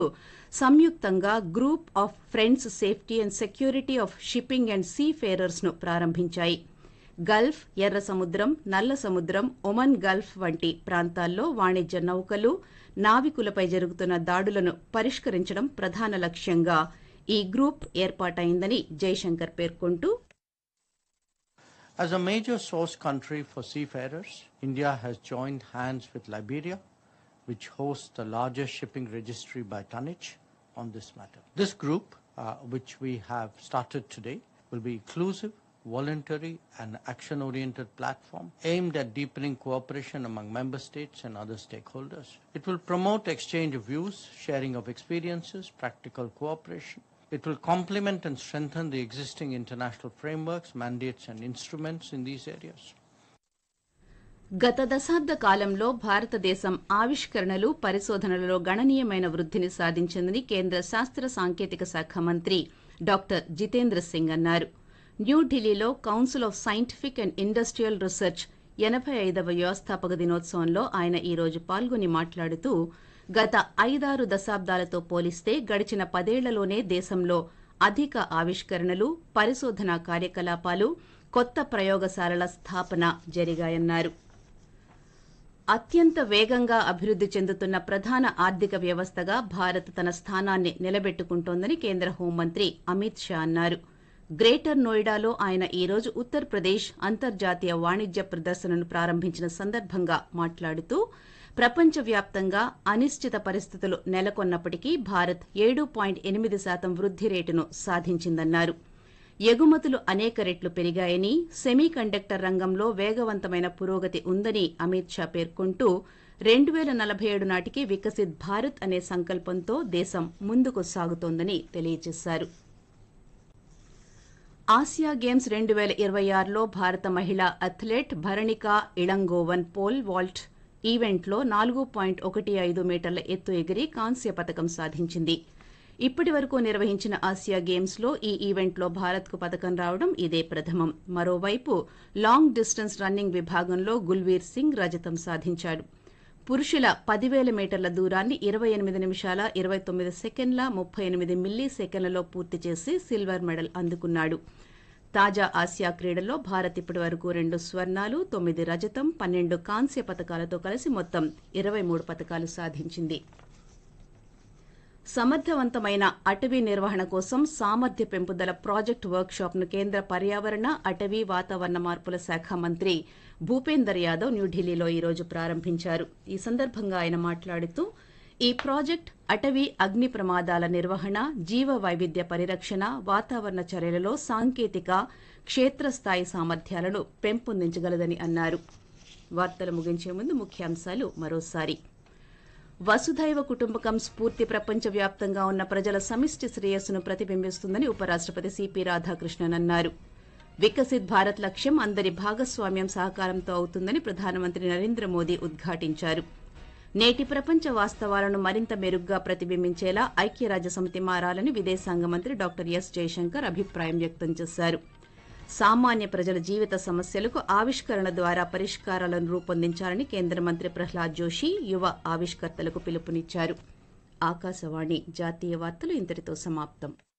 సంయుక్తంగా group of friends safety and security of shipping and seafarers ను ప్రారంభించాయి Gulf ఎర్ర సముద్రం నల్ల సముద్రం ఒమన్ గల్ఫ్ వంటి ప్రాంతాల్లో వాణిజ్య నౌకలు నావికులపై జరుగుతున్న దాడులను పరిష్కరించడం ప్రధాన లక్ష్యంగా ఈ గ్రూప్ ఏర్పాటైందని జైశంకర్ పేర్కొంటూ As a major source country for seafarers, India has joined hands with Liberia, which hosts the largest shipping registry by tonnage on this matter. This group, uh, which we have started today, will be inclusive, voluntary, and action oriented platform aimed at deepening cooperation among member states and other stakeholders. It will promote exchange of views, sharing of experiences, practical cooperation, it will complement and strengthen the existing international frameworks, mandates, and instruments in these areas. గత దశాబ్ద కాలంలో భారతదేశం ఆవిష్కరణలు పరిశోధనలలో గణనీయమైన వృద్ధిని సాధించిందని కేంద్ర శాస్త్ర సాంకేతిక శాఖ మంత్రి డాక్టర్ జితేంద్ర సింగ్ అన్నారు న్యూఢిల్లీలో council of scientific and industrial research ఎనభై ఐదవ వ్యవస్థాపక దినోత్సవంలో ఆయన ఈ రోజు పాల్గొని మాట్లాడుతూ గత ఐదారు దశాబ్దాలతో పోలిస్తే గడిచిన పదేళ్లలోనే దేశంలో అధిక ఆవిష్కరణలు పరిశోధనా కార్యకలాపాలు కొత్త ప్రయోగశాలల స్థాపన జరిగాయన్నారు అత్యంత వేగంగా అభివృద్ది చెందుతున్న ప్రధాన ఆర్థిక వ్యవస్థగా భారత్ తన స్థానాన్ని నిలబెట్టుకుంటోందని కేంద్ర హోంమంత్రి అమిత్ షా అన్నారు గ్రేటర్ నోయిడాలో ఆయన ఈ రోజు ఉత్తరప్రదేశ్ అంతర్జాతీయ వాణిజ్య ప్రదర్శనను ప్రారంభించిన సందర్భంగా మాట్లాడుతూ ప్రపంచవ్యాప్తంగా అనిశ్చిత పరిస్థితులు నెలకొన్నప్పటికీ భారత్ ఏడు పాయింట్ ఎనిమిది శాతం వృద్ది రేటును సాధించిందన్నారు ఎగుమతులు అనేక రెట్లు పెరిగాయని సెమీ కండక్టర్ రంగంలో వేగవంతమైన పురోగతి ఉందని అమిత్ షా పేర్కొంటూ రెండు పేల నలభై ఏడు నాటికి వికసిత్ భారత్ అనే సంకల్పంతో దేశం ముందుకు సాగుతోందని తెలియజేశారు ఆసియా గేమ్స్ రెండు పేల ఇరవై ఆరులో భారత మహిళా athlete Bharanika Elangovan pole vault ఈవెంట్లో నాలుగు పాయింట్ ఒకటి ఐదు మీటర్ల ఎత్తు ఎగిరి కాంస్య పథకం సాధించింది ఇప్పటి వరకు నిర్వహించిన ఆసియా గేమ్స్ లో ఈ ఈవెంట్లో భారత్ కు పథకం రావడం ఇదే ప్రథమం మరోవైపు లాంగ్ డిస్టెన్స్ రన్నింగ్ విభాగంలో గుల్వీర్ సింగ్ రజతం సాధించాడు పురుషుల పదివేల మీటర్ల దూరాన్ని ఇరవై ఎనిమిది నిమిషాల ఇరవై తొమ్మిది సెకండ్ల ముప్పై ఎనిమిది మిల్లీ సెకండ్లలో పూర్తి చేసి సిల్వర్ మెడల్ అందుకున్నాడు తాజా ఆసియా క్రీడల్లో భారత్ ఇప్పటి వరకు రెండు స్వర్ణాలు తొమ్మిది రజతం పన్నెండు కాంస్య పథకాలతో కలిసి మొత్తం ఇరవై మూడు పథకాలు సాధించింది సమర్థవంతమైన అటవీ నిర్వహణ కోసం సామర్థ్య పెంపుదల ప్రాజెక్టు వర్క్ షాప్ ను కేంద్ర పర్యావరణ అటవీ వాతావరణ మార్పుల శాఖ మంత్రి భూపేందర్ యాదవ్ న్యూఢిల్లీలో ఈ రోజు ప్రారంభించారు ఈ సందర్భంగా ఆయన మాట్లాడుతూ ఈ ప్రాజెక్ట్ అటవీ అగ్ని ప్రమాదాల నిర్వహణ జీవ వైవిధ్య పరిరక్షణ వాతావరణ చర్యలలో సాంకేతిక క్షేత్రస్థాయి సామర్థ్యాలను పెంపొందించగలదని అన్నారు వార్తలు ముగించే ముందు ముఖ్యాంశాలు మరోసారి వసుధైవ కుటుంబకం స్ఫూర్తి ప్రపంచవ్యాప్తంగా ఉన్న ప్రజల సమిష్టి శ్రేయస్సును ప్రతిబింబిస్తుందని ఉపరాష్టపతి సిపి రాధాకృష్ణన్ అన్నారు వికసిత్ భారత్ లక్ష్యం అందరి భాగస్వామ్యం సహకారంతో అవుతుందని ప్రధానమంత్రి నరేంద్ర మోదీ ఉద్ఘాటించారు నేటి ప్రపంచ వాస్తవాలను మరింత మెరుగ్గా ప్రతిబింబించేలా ఐక్యరాజ్యసమితి మారాలని విదేశాంగ మంత్రి డాక్టర్ ఎస్ జయశంకర్ అభిప్రాయం వ్యక్తం చేశారు సామాన్య ప్రజల జీవిత సమస్యలకు ఆవిష్కరణ ద్వారా పరిష్కారాలను రూపొందించాలని కేంద్ర మంత్రి ప్రహ్లాద్ జోషి యువ ఆవిష్కర్తలకు పిలుపునిచ్చారు ఆకాశవాణి జాతీయ వార్తలు ఇంతటితో సమాప్తం